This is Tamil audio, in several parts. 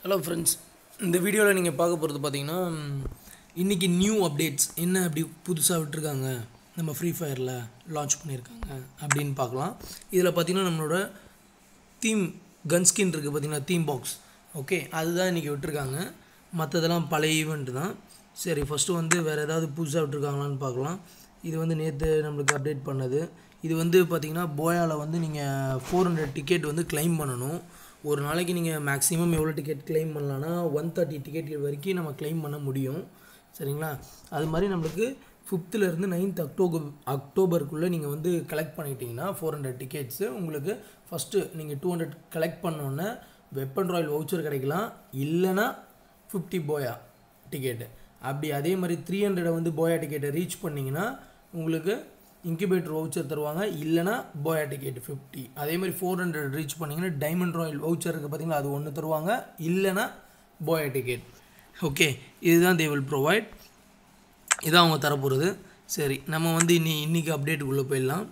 ஹலோ ஃப்ரெண்ட்ஸ் இந்த வீடியோவில் நீங்கள் பார்க்க போகிறது பார்த்தீங்கன்னா இன்றைக்கி நியூ அப்டேட்ஸ் என்ன அப்படி புதுசாக விட்டுருக்காங்க நம்ம ஃப்ரீ ஃபயரில் லான்ச் பண்ணியிருக்காங்க அப்படின்னு பார்க்கலாம் இதில் பார்த்தீங்கன்னா நம்மளோட தீம் கன் ஸ்கின் இருக்குது பார்த்தீங்கன்னா தீம் பாக்ஸ் ஓகே அதுதான் இன்றைக்கி விட்டுருக்காங்க மற்றதெல்லாம் பழைய ஈவெண்ட் தான் சரி ஃபஸ்ட்டு வந்து வேறு ஏதாவது புதுசாக விட்டுருக்காங்களான்னு பார்க்கலாம் இது வந்து நேற்று நம்மளுக்கு அப்டேட் பண்ணது இது வந்து பார்த்திங்கன்னா போயாவில் வந்து நீங்கள் ஃபோர் ஹண்ட்ரட் டிக்கெட் வந்து claim பண்ணணும் ஒரு நாளைக்கு நீங்கள் மேக்ஸிமம் எவ்வளோ டிக்கெட் claim பண்ணலான்னா ஒன் தேர்ட்டி டிக்கெட் வரைக்கும் நம்ம claim பண்ண முடியும் சரிங்களா அது மாதிரி நம்மளுக்கு ஃபிஃப்த்துலேருந்து நைன்த் அக்டோபர் அக்டோபருக்குள்ளே நீங்கள் வந்து கலெக்ட் பண்ணிட்டீங்கன்னா ஃபோர் ஹண்ட்ரட் டிக்கெட்ஸு உங்களுக்கு ஃபஸ்ட்டு நீங்கள் டூ ஹண்ட்ரட் கலெக்ட் பண்ணோன்னே வெப்பன் ராயல் வவுச்சர் கிடைக்கலாம் இல்லைன்னா ஃபிஃப்டி போயா டிக்கெட்டு அப்படி அதே மாதிரி த்ரீ ஹண்ட்ரடை வந்து போயா டிக்கெட்டை ரீச் பண்ணிங்கன்னா உங்களுக்கு இன்குபேட்டர் வவுச்சர் தருவாங்க இல்லைனா போயா டிக்கெட் ஃபிஃப்டி அதே மாதிரி ஃபோர் ஹண்ட்ரட் ரீச் பண்ணிங்கன்னா டைமண்ட் ராயல் வவுச்சர் இருக்குது பார்த்தீங்களா அது ஒன்று தருவாங்க இல்லைனா போயா டிக்கெட் ஓகே இதுதான் தே வில் ப்ரொவைட் இதான் அவங்க தரப்போகிறது சரி நம்ம வந்து இன்னி இன்றைக்கி அப்டேட்டுக்குள்ளே போயிடலாம்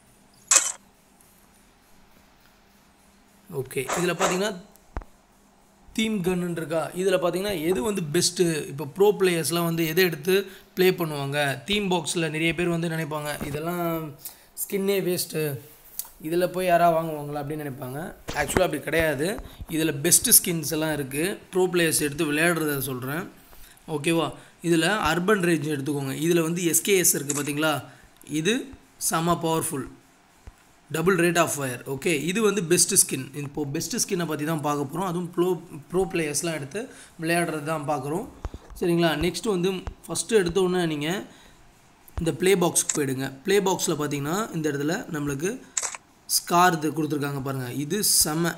ஓகே இதில் பார்த்தீங்கன்னா தீம் கன்னு இருக்கா இதில் பார்த்தீங்கன்னா எது வந்து பெஸ்ட்டு இப்போ ப்ரோ பிளேயர்ஸ்லாம் வந்து எதை எடுத்து ப்ளே பண்ணுவாங்க தீம் பாக்ஸில் நிறைய பேர் வந்து நினைப்பாங்க இதெல்லாம் ஸ்கின்னே வேஸ்ட்டு இதில் போய் யாராவது வாங்குவாங்களா அப்படின்னு நினைப்பாங்க ஆக்சுவலாக அப்படி கிடையாது இதில் பெஸ்ட்டு ஸ்கின்ஸ் எல்லாம் இருக்குது ப்ரோ பிளேயர்ஸ் எடுத்து விளையாடுறத சொல்கிறேன் ஓகேவா இதில் அர்பன் ரேஞ்ச் எடுத்துக்கோங்க இதில் வந்து எஸ்கேஎஸ் இருக்குது பார்த்தீங்களா இது செம powerful double rate of fire okay இது வந்து பெஸ்ட்டு ஸ்கின் இப்போது பெஸ்ட்டு ஸ்கின்னை பற்றி தான் பார்க்க போகிறோம் அதுவும் ப்ரோ ப்ரோ பிளேயர்ஸ்லாம் எடுத்து விளையாடுறது தான் பார்க்குறோம் சரிங்களா நெக்ஸ்ட் வந்து ஃபஸ்ட்டு எடுத்தோடனே நீங்கள் இந்த ப்ளே பாக்ஸ்க்கு போயிடுங்க ப்ளே பாக்ஸில் பார்த்தீங்கன்னா இந்த இடத்துல நம்மளுக்கு ஸ்கார் இது கொடுத்துருக்காங்க பாருங்கள் இது செம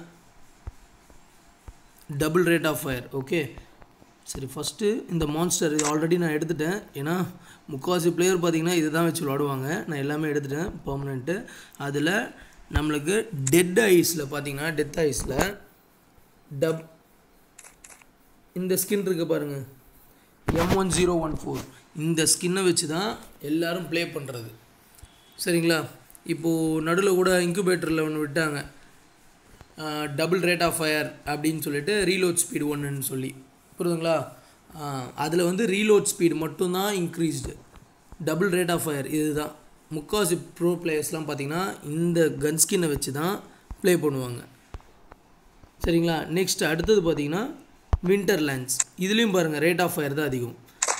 double rate of fire okay சரி ஃபஸ்ட்டு இந்த மான்ஸ்டர் இது ஆல்ரெடி நான் எடுத்துட்டேன் ஏன்னா முக்கால்வாசி பிளேயர் பார்த்தீங்கன்னா இது தான் வச்சு விளாடுவாங்க நான் எல்லாமே எடுத்துட்டேன் பர்மனெண்ட்டு அதில் நம்மளுக்கு டெட் ஐஸில் பார்த்தீங்கன்னா டெத் ஐஸில் டப் இந்த ஸ்கின் இருக்குது பாருங்கள் M one zero one four இந்த ஸ்கின்னை வச்சு தான் எல்லோரும் ப்ளே பண்ணுறது சரிங்களா இப்போது நடுவில் கூட இன்குபேட்டரில் ஒன்று விட்டாங்க டபுள் ரேட் ஆஃப் ஃபயர் அப்படின்னு சொல்லிட்டு ரீலோட் ஸ்பீடு ஒன்றுன்னு சொல்லி புரியுதுங்களா அதில் வந்து ரீலோட் ஸ்பீடு மட்டும்தான் increased double rate of fire இதுதான் முக்கால்வாசி ப்ரோ பிளேயர்ஸ்லாம் பார்த்தீங்கன்னா இந்த கன் ஸ்கின்னை வச்சு தான் ப்ளே பண்ணுவாங்க சரிங்களா நெக்ஸ்ட் அடுத்தது பார்த்தீங்கன்னா வின்டர் லேண்ட்ஸ் இதுலேயும் பாருங்கள் ரேட் ஆஃப் ஃபயர் தான் அதிகம்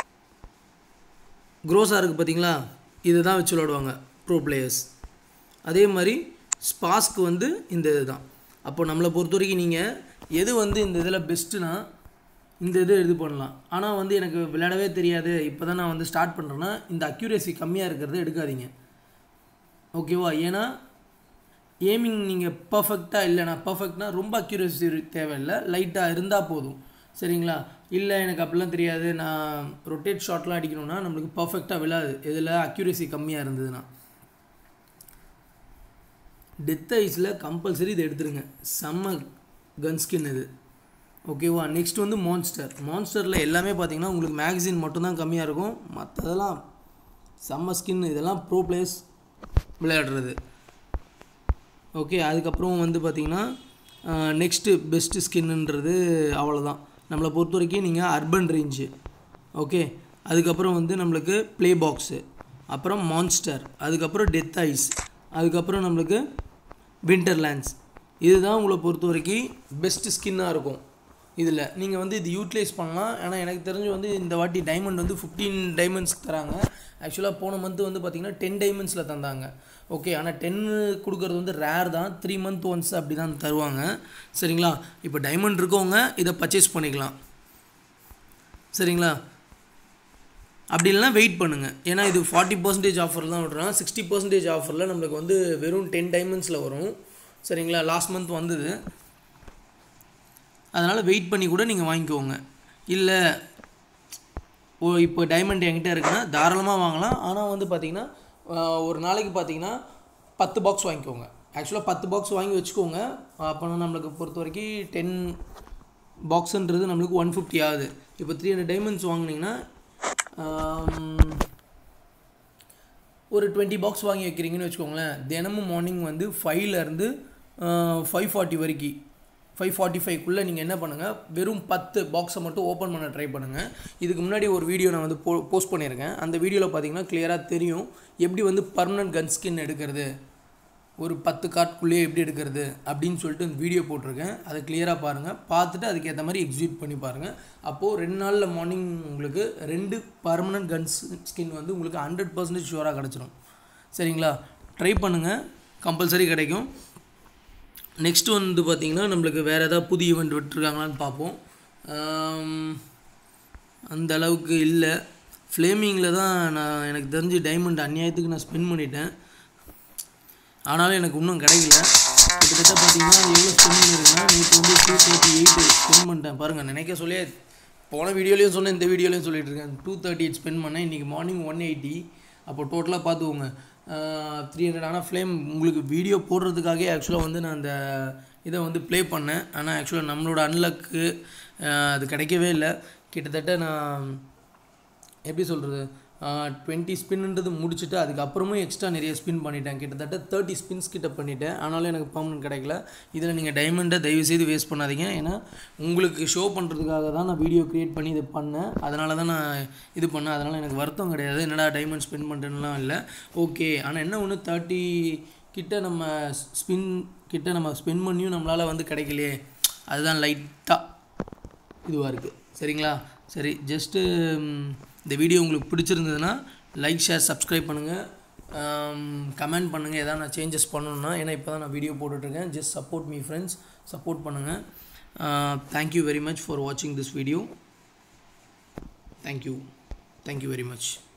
க்ரோஸாக இருக்குது பார்த்தீங்களா இதை தான் வச்சு விளாடுவாங்க ப்ரோ பிளேயர்ஸ் அதே மாதிரி ஸ்பாஸ்க்கு வந்து இந்த இது தான் அப்போ நம்மளை பொறுத்த வரைக்கும் நீங்கள் எது வந்து இந்த இதில் பெஸ்ட்டுனா இந்த இது இது பண்ணலாம் ஆனால் வந்து எனக்கு விளையாடவே தெரியாது இப்போ தான் நான் வந்து ஸ்டார்ட் பண்ணுறேன்னா இந்த அக்யூரேசி கம்மியாக இருக்கிறத எடுக்காதீங்க ஓகேவா ஏன்னா ஏமிங் நீங்கள் பர்ஃபெக்டாக இல்லைனா பர்ஃபெக்ட்னா ரொம்ப அக்யூரேசி தேவையில்லை லைட்டாக இருந்தால் போதும் சரிங்களா இல்லை எனக்கு அப்படிலாம் தெரியாது நான் ரொட்டேட் ஷாட்லாம் அடிக்கணும்னா நம்மளுக்கு பர்ஃபெக்டாக விழாது இதில் அக்யூரேசி கம்மியாக இருந்ததுன்னா டெத் ஐஸில் கம்பல்சரி இதை எடுத்துருங்க செம்ம கன் ஸ்கின் இது ஓகேவா நெக்ஸ்ட் வந்து மான்ஸ்டர் மான்ஸ்டரில் எல்லாமே பார்த்தீங்கன்னா உங்களுக்கு மேக்சின் மட்டும்தான் கம்மியாக இருக்கும் மற்றதெல்லாம் செம்ம ஸ்கின் இதெல்லாம் ப்ரோ பிளேஸ் விளையாடுறது ஓகே அதுக்கப்புறம் வந்து பார்த்திங்கன்னா நெக்ஸ்ட்டு பெஸ்ட்டு ஸ்கின்னுன்றது அவ்வளோதான் நம்மளை பொறுத்த வரைக்கும் நீங்கள் அர்பன் ரேஞ்சு ஓகே அதுக்கப்புறம் வந்து நம்மளுக்கு ப்ளே பாக்ஸு அப்புறம் மான்ஸ்டர் அதுக்கப்புறம் டெத் ஐஸ் அதுக்கப்புறம் நம்மளுக்கு வின்டர் லேண்ட்ஸ் இதுதான் உங்களை பொறுத்த வரைக்கும் பெஸ்ட்டு ஸ்கின்னாக இருக்கும் இதில் நீங்கள் வந்து இது யூட்டிலைஸ் பண்ணலாம் ஆனால் எனக்கு தெரிஞ்சு வந்து இந்த வாட்டி டைமண்ட் வந்து ஃபிஃப்டீன் டைமண்ட்ஸ்க்கு தராங்க ஆக்சுவலாக போன மந்த்து வந்து பார்த்திங்கன்னா டென் டைமண்ட்ஸில் தந்தாங்க ஓகே ஆனால் டென்னு கொடுக்குறது வந்து ரேர் தான் த்ரீ மந்த் ஒன்ஸ் அப்படி தான் தருவாங்க சரிங்களா இப்போ டைமண்ட் இருக்கவங்க இதை பர்ச்சேஸ் பண்ணிக்கலாம் சரிங்களா அப்படி இல்லைனா வெயிட் பண்ணுங்கள் ஏன்னா இது ஃபார்ட்டி பர்சன்டேஜ் ஆஃபர் தான் விட்றான் சிக்ஸ்டி பர்சன்டேஜ் ஆஃபரில் நம்மளுக்கு வந்து வெறும் டென் டைமண்ட்ஸில் வரும் சரிங்களா லாஸ்ட் மந்த் வந்தது அதனால் வெயிட் பண்ணி கூட நீங்கள் வாங்கிக்கோங்க இல்லை ஓ இப்போ டைமண்ட் என்கிட்ட இருக்குன்னா தாராளமாக வாங்கலாம் ஆனால் வந்து பார்த்திங்கன்னா ஒரு நாளைக்கு பார்த்தீங்கன்னா பத்து பாக்ஸ் வாங்கிக்கோங்க ஆக்சுவலாக பத்து பாக்ஸ் வாங்கி வச்சுக்கோங்க அப்போ நம்மளுக்கு பொறுத்த வரைக்கும் டென் பாக்ஸுன்றது நம்மளுக்கு ஒன் ஃபிஃப்டி ஆகுது இப்போ த்ரீ ஹண்ட்ரட் டைமண்ட்ஸ் வாங்கினீங்கன்னா ஒரு டுவெண்ட்டி பாக்ஸ் வாங்கி வைக்கிறீங்கன்னு வச்சுக்கோங்களேன் தினமும் மார்னிங் வந்து ஃபைவ்லேருந்து ஃபைவ் ஃபார்ட்டி வரைக்கும் ஃபைவ் ஃபார்ட்டி ஃபைவ்க்குள்ளே நீங்கள் என்ன பண்ணுங்கள் வெறும் பத்து பாக்ஸை மட்டும் ஓப்பன் பண்ண ட்ரை பண்ணுங்கள் இதுக்கு முன்னாடி ஒரு வீடியோ நான் வந்து போ போஸ்ட் பண்ணியிருக்கேன் அந்த வீடியோவில் பார்த்தீங்கன்னா கிளியராக தெரியும் எப்படி வந்து பர்மனன்ட் கன் ஸ்கின் எடுக்கிறது ஒரு பத்து கார்ட்குள்ளேயே எப்படி எடுக்கிறது அப்படின்னு சொல்லிட்டு இந்த வீடியோ போட்டிருக்கேன் அதை கிளியராக பாருங்கள் பார்த்துட்டு அதுக்கேற்ற மாதிரி எக்ஸிக்யூட் பண்ணி பாருங்கள் அப்போது ரெண்டு நாளில் மார்னிங் உங்களுக்கு ரெண்டு பர்மனன்ட் கன்ஸ் ஸ்கின் வந்து உங்களுக்கு ஹண்ட்ரட் பர்சன்டேஜ் ஷுவராக கிடச்சிரும் சரிங்களா ட்ரை பண்ணுங்கள் கம்பல்சரி கிடைக்கும் நெக்ஸ்ட் வந்து பார்த்திங்கன்னா நம்மளுக்கு வேறு ஏதாவது புது ஈவெண்ட் விட்டுருக்காங்களான்னு பார்ப்போம் ஆம், அந்த அளவுக்கு இல்லை ஃப்ளேமிங்கில் தான் நான் எனக்கு தெரிஞ்சு டைமண்ட் அநியாயத்துக்கு நான் ஸ்பெண்ட் பண்ணிட்டேன் ஆனாலும் எனக்கு இன்னும் கிடைக்கல கிட்டத்தட்ட பார்த்தீங்கன்னா எவ்வளோ ஸ்பெண்ட் பண்ணியிருக்கேன்னா நேற்று வந்து டூ தேர்ட்டி எயிட் ஸ்பெண்ட் பண்ணிட்டேன் பாருங்கள் நினைக்க சொல்லியே போன வீடியோலையும் சொன்னேன் இந்த வீடியோலையும் சொல்லிட்டு இருக்கேன் டூ தேர்ட்டி எயிட் ஸ்பெண்ட் பண்ணேன் இன்றைக்கி மார்னிங் ஒன் எயிட்டி அப்போ டோட்டலாக பார்த்துக்கோங்க த்ரீ ஹண்ட்ரட் ஆனால் ஃப்ளேம் உங்களுக்கு வீடியோ போடுறதுக்காகவே ஆக்சுவலாக வந்து நான் அந்த இதை வந்து ப்ளே பண்ணேன் ஆனால் ஆக்சுவலாக நம்மளோட அன்லக்கு அது கிடைக்கவே இல்லை கிட்டத்தட்ட நான் எப்படி சொல்கிறது டுவெண்ட்டி ஸ்பின்ன்றது முடிச்சுட்டு அதுக்கப்புறமும் எக்ஸ்ட்ரா நிறைய ஸ்பின் பண்ணிட்டேன் கிட்டத்தட்ட தேர்ட்டி ஸ்பின்ஸ் கிட்ட பண்ணிட்டேன் ஆனாலும் எனக்கு பர்மனன்ட் கிடைக்கல இதில் நீங்கள் டைமண்டை தயவு செய்து வேஸ்ட் பண்ணாதீங்க ஏன்னா உங்களுக்கு ஷோ பண்ணுறதுக்காக தான் நான் வீடியோ க்ரியேட் பண்ணி இது பண்ணேன் அதனால தான் நான் இது பண்ணேன் அதனால் எனக்கு வருத்தம் கிடையாது என்னடா டைமண்ட் ஸ்பெண்ட் பண்ணுறேன்லாம் இல்லை ஓகே ஆனால் என்ன ஒன்று தேர்ட்டி கிட்ட நம்ம ஸ்பின் கிட்ட நம்ம ஸ்பெண்ட் பண்ணியும் நம்மளால் வந்து கிடைக்கலையே அதுதான் லைட்டாக இதுவாக இருக்குது சரிங்களா சரி ஜஸ்ட்டு இந்த வீடியோ உங்களுக்கு பிடிச்சிருந்ததுன்னா லைக் ஷேர் சப்ஸ்கிரைப் பண்ணுங்கள் கமெண்ட் பண்ணுங்கள் எதாவது நான் சேஞ்சஸ் பண்ணணுன்னா ஏன்னா இப்போ தான் நான் வீடியோ போட்டுட்ருக்கேன் just support me friends support பண்ணுங்கள் தேங்க்யூ வெரி மச் ஃபார் வாட்சிங் this video thank you thank you very much